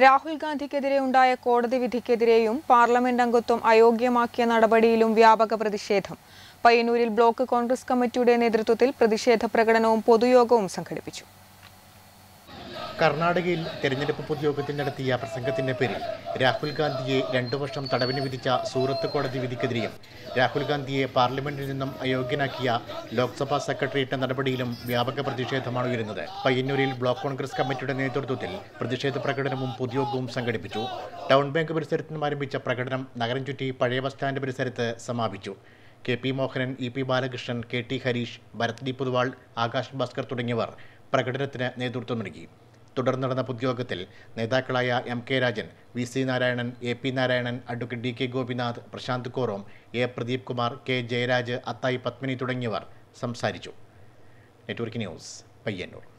രാഹുൽ ഗാന്ധിക്കെതിരെ ഉണ്ടായ കോടതി വിധിക്കെതിരെയും പാർലമെന്റ് അംഗത്വം അയോഗ്യമാക്കിയ നടപടിയിലും വ്യാപക പ്രതിഷേധം പയ്യന്നൂരിൽ ബ്ലോക്ക് കോൺഗ്രസ് കമ്മിറ്റിയുടെ നേതൃത്വത്തിൽ പ്രതിഷേധ പ്രകടനവും പൊതുയോഗവും സംഘടിപ്പിച്ചു കർണാടകയിൽ തെരഞ്ഞെടുപ്പ് പൊതുയോഗത്തിൽ നടത്തിയ പ്രസംഗത്തിന്റെ പേരിൽ രാഹുൽ ഗാന്ധിയെ രണ്ടു വർഷം തടവിന് വിധിച്ച സൂറത്ത് കോടതി വിധിക്കെതിരെയും രാഹുൽ ഗാന്ധിയെ പാർലമെന്റിൽ നിന്നും അയോഗ്യനാക്കിയ ലോക്സഭാ സെക്രട്ടേറിയറ്റ് നടപടിയിലും വ്യാപക പ്രതിഷേധമാണ് ഉയരുന്നത് പയ്യന്നൂരിൽ ബ്ലോക്ക് കോൺഗ്രസ് കമ്മിറ്റിയുടെ നേതൃത്വത്തിൽ പ്രതിഷേധ പ്രകടനവും പൊതുയോഗവും സംഘടിപ്പിച്ചു ടൗൺ ബാങ്ക് പരിസരത്ത് നിന്നും ആരംഭിച്ച പ്രകടനം നഗരം ചുറ്റി പഴയ ബസ് സ്റ്റാൻഡ് പരിസരത്ത് സമാപിച്ചു K P Mohanan E P Balakrishnan K T Harish Bharath D Poduval Akash Bhaskar തുടങ്ങിയവർ പ്രകടനത്തിന് നേതൃത്വം നൽകി തുടർന്ന് നടന്ന പൊതുയോഗത്തിൽ നേതാക്കളായ M K Rajan V C Narayanan A P Narayanan advocate D K Gopinath Prashanth Korom A Pradeep Kumar K Jayaraj Athayi Padmini തുടങ്ങിയവർ സംസാരിച്ചു നെറ്റ്വർക്ക് ന്യൂസ് പയ്യന്നൂർ